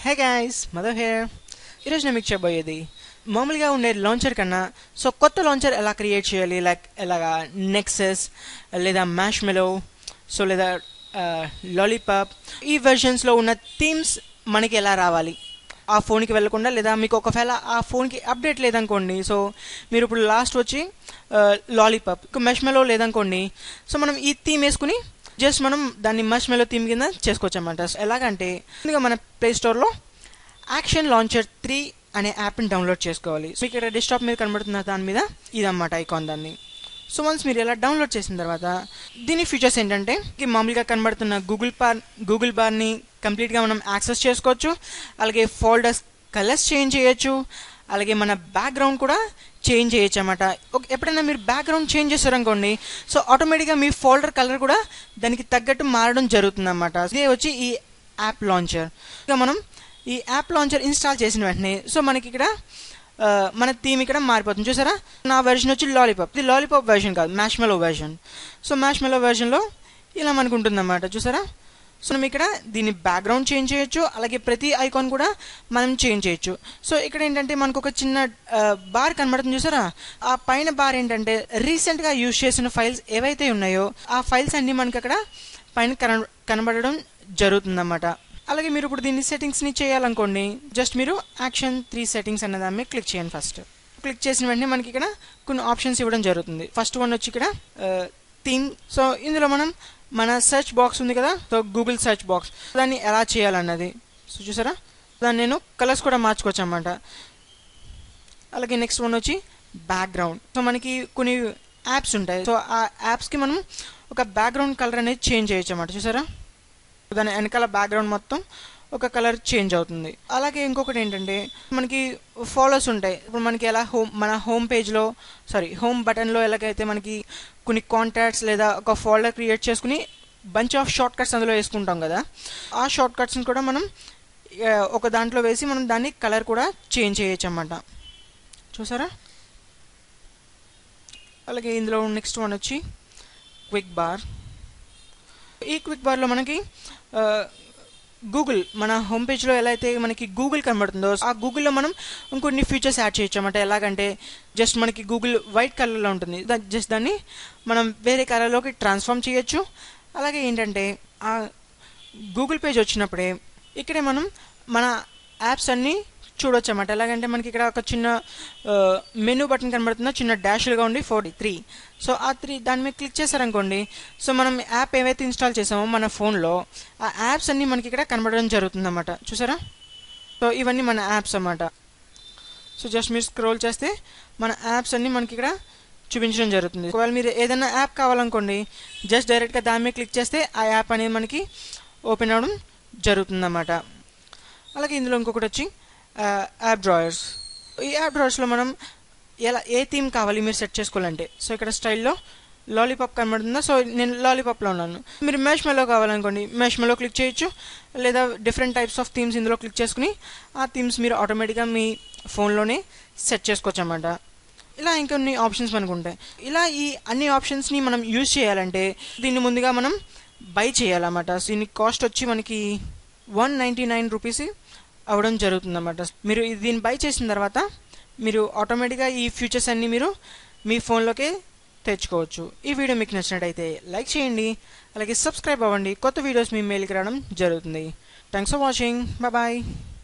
hey guys mother hair ఈరోజు నేను మీకు చెప్పబోయేది మామూలుగా ఉండే లాంచర్ కన్నా సో కొత్త లాంచర్ ఎలా క్రియేట్ చేయాలి లైక్ ఎలాగా నెక్సెస్ లేదా మ్యాష్ మెలో సో లేదా లాలీపాప్ ఈ వెర్షన్స్లో ఉన్న థీమ్స్ మనకి ఎలా రావాలి ఆ ఫోన్కి వెళ్ళకుండా లేదా మీకు ఒకవేళ ఆ ఫోన్కి అప్డేట్ లేదనుకోండి సో మీరు ఇప్పుడు లాస్ట్ వచ్చి లాలీపాప్ మెష్ మెలో లేదనుకోండి సో మనం ఈ థీమ్ వేసుకుని జస్ట్ మనం దాన్ని మష్ మెలో థీమ్ కింద చేసుకోవచ్చు అనమాట ఎలాగంటే ముందుగా మన ప్లే స్టోర్లో యాక్షన్ లాంచర్ త్రీ అనే యాప్ని డౌన్లోడ్ చేసుకోవాలి సో ఇక్కడ డెస్క్టాప్ మీద కనబడుతున్న దాని మీద ఇదన్నమాట ఐకాన్ దాన్ని సో వన్స్ మీరు ఇలా డౌన్లోడ్ చేసిన తర్వాత దీని ఫీచర్స్ ఏంటంటే ఈ మామూలుగా కనబడుతున్న గూగుల్ బార్ గూగుల్ బార్ని కంప్లీట్గా మనం యాక్సెస్ చేసుకోవచ్చు అలాగే ఫోల్డర్స్ కలర్స్ చేంజ్ చేయొచ్చు అలాగే మన బ్యాక్గ్రౌండ్ కూడా చేంజ్ చేయొచ్చు అనమాట ఎప్పుడైనా మీరు బ్యాక్గ్రౌండ్ చేంజ్ చేస్తారనుకోండి సో ఆటోమేటిక్గా మీ ఫోల్డర్ కలర్ కూడా దానికి తగ్గట్టు మారడం జరుగుతుంది అనమాట ఇదే వచ్చి ఈ యాప్ లాంచర్ ఇక మనం ఈ యాప్ లాంచర్ ఇన్స్టాల్ చేసిన వెంటనే సో మనకి ఇక్కడ మన థీమ్ ఇక్కడ మారిపోతుంది చూసారా నా వెర్షన్ వచ్చి లాలీపాప్ ఇది లాలీపాప్ వెర్షన్ కాదు Marshmallow version so Marshmallow వెర్షన్లో ఇలా మనకు ఉంటుంది అన్నమాట చూసారా సో మనం ఇక్కడ దీన్ని బ్యాక్గ్రౌండ్ చేంజ్ చేయొచ్చు అలాగే ప్రతి ఐకాన్ కూడా మనం చేంజ్ చేయొచ్చు సో ఇక్కడ ఏంటంటే మనకు ఒక చిన్న బార్ కనబడుతుంది చూసారా ఆ పైన బార్ ఏంటంటే రీసెంట్గా యూజ్ చేసిన ఫైల్స్ ఏవైతే ఉన్నాయో ఆ ఫైల్స్ అన్నీ మనకి అక్కడ పైన కన కనబడడం జరుగుతుందన్నమాట అలాగే మీరు ఇప్పుడు దీన్ని సెట్టింగ్స్ని చేయాలనుకోండి జస్ట్ మీరు యాక్షన్ త్రీ సెట్టింగ్స్ అనే దాని మీద క్లిక్ చేయండి ఫస్ట్ క్లిక్ చేసిన వెంటనే మనకి ఇక్కడ కొన్ని ఆప్షన్స్ ఇవ్వడం జరుగుతుంది ఫస్ట్ వన్ వచ్చి ఇక్కడ థీమ్ సో ఇందులో మనం మన సెర్చ్ బాక్స్ ఉంది కదా సో గూగుల్ సెర్చ్ బాక్స్ దాన్ని ఎలా చేయాలన్నది సో చూసారా దాన్ని నేను కలర్స్ కూడా మార్చుకోవచ్చు అనమాట అలాగే నెక్స్ట్ వన్ వచ్చి బ్యాక్గ్రౌండ్ సో మనకి కొన్ని యాప్స్ ఉంటాయి సో ఆ యాప్స్కి మనం ఒక బ్యాక్గ్రౌండ్ కలర్ అనేది చేంజ్ చేయొచ్చు అన్నమాట చూసారా దాని వెనకాల బ్యాక్గ్రౌండ్ మొత్తం ఒక కలర్ చేంజ్ అవుతుంది అలాగే ఇంకొకటి ఏంటంటే మనకి ఫాలోస్ ఉంటాయి ఇప్పుడు మనకి ఎలా హోమ్ మన హోమ్ పేజ్లో సారీ హోమ్ బటన్లో ఎలాగైతే మనకి కొన్ని కాంటాక్ట్స్ లేదా ఒక ఫోల్డర్ క్రియేట్ చేసుకుని బంచ్ ఆఫ్ షార్ట్ కట్స్ అందులో వేసుకుంటాం కదా ఆ షార్ట్ కట్స్ని కూడా మనం ఒక దాంట్లో వేసి మనం దాన్ని కలర్ కూడా చేంజ్ చేయొచ్చు అన్నమాట చూసారా అలాగే ఇందులో నెక్స్ట్ వన్ వచ్చి క్విక్ బార్ ఈ క్విక్ బార్లో మనకి గూగుల్ మన హోమ్ పేజ్లో ఎలా అయితే మనకి గూగుల్ కనబడుతుందో ఆ గూగుల్లో మనం ఇంకొన్ని ఫీచర్స్ యాడ్ చేయొచ్చు అనమాట ఎలాగంటే జస్ట్ మనకి గూగుల్ వైట్ కలర్లో ఉంటుంది జస్ట్ దాన్ని మనం వేరే కలర్లోకి ట్రాన్స్ఫార్మ్ చేయొచ్చు అలాగే ఏంటంటే ఆ గూగుల్ పేజ్ వచ్చినప్పుడే ఇక్కడే మనం మన యాప్స్ అన్నీ చూడొచ్చు అన్నమాట ఎలాగంటే మనకి ఇక్కడ ఒక చిన్న మెనూ బటన్ కనబడుతుందో చిన్న డాష్లుగా ఉండి ఫోర్టీ త్రీ సో ఆ త్రీ దాని మీద క్లిక్ చేశారనుకోండి సో మనం యాప్ ఏవైతే ఇన్స్టాల్ చేసామో మన ఫోన్లో ఆ యాప్స్ అన్నీ మనకి ఇక్కడ కనబడడం జరుగుతుంది అన్నమాట చూసారా సో ఇవన్నీ మన యాప్స్ అన్నమాట సో జస్ట్ మీరు స్క్రోల్ చేస్తే మన యాప్స్ అన్నీ మనకి ఇక్కడ చూపించడం జరుగుతుంది ఒకవేళ మీరు ఏదైనా యాప్ కావాలనుకోండి జస్ట్ డైరెక్ట్గా దాని మీద క్లిక్ చేస్తే ఆ యాప్ అనేది మనకి ఓపెన్ అవ్వడం జరుగుతుందన్నమాట అలాగే ఇందులో ఇంకొకటి వచ్చి యాప్ డ్రాయర్స్ ఈ యాప్ డ్రాయర్స్లో మనం ఎలా ఏ థీమ్ కావాలి మీరు సెట్ చేసుకోవాలంటే సో ఇక్కడ స్టైల్లో లాలీపాప్ కనబడుతుందా సో నేను లాలీపాప్లో ఉన్నాను మీరు మెష్ మెలో కావాలనుకోండి మెష్ మెలో క్లిక్ చేయొచ్చు లేదా డిఫరెంట్ టైప్స్ ఆఫ్ థీమ్స్ ఇందులో క్లిక్ చేసుకుని ఆ థీమ్స్ మీరు ఆటోమేటిక్గా మీ ఫోన్లోనే సెట్ చేసుకోవచ్చు అన్నమాట ఇలా ఇంకొన్ని ఆప్షన్స్ మనకు ఉంటాయి ఇలా ఈ అన్ని ఆప్షన్స్ని మనం యూజ్ చేయాలంటే దీన్ని ముందుగా మనం బై చేయాలన్నమాట దీని కాస్ట్ వచ్చి మనకి వన్ నైంటీ నైన్ రూపీస్ అవ్వడం జరుగుతుందన్నమాట మీరు దీన్ని బై చేసిన తర్వాత మీరు ఆటోమేటిక్గా ఈ ఫీచర్స్ అన్నీ మీరు మీ ఫోన్లోకే తెచ్చుకోవచ్చు ఈ వీడియో మీకు నచ్చినట్టయితే లైక్ చేయండి అలాగే సబ్స్క్రైబ్ అవ్వండి కొత్త వీడియోస్ మీ మెయిల్కి రావడం జరుగుతుంది థ్యాంక్స్ ఫర్ వాచింగ్ బాయ్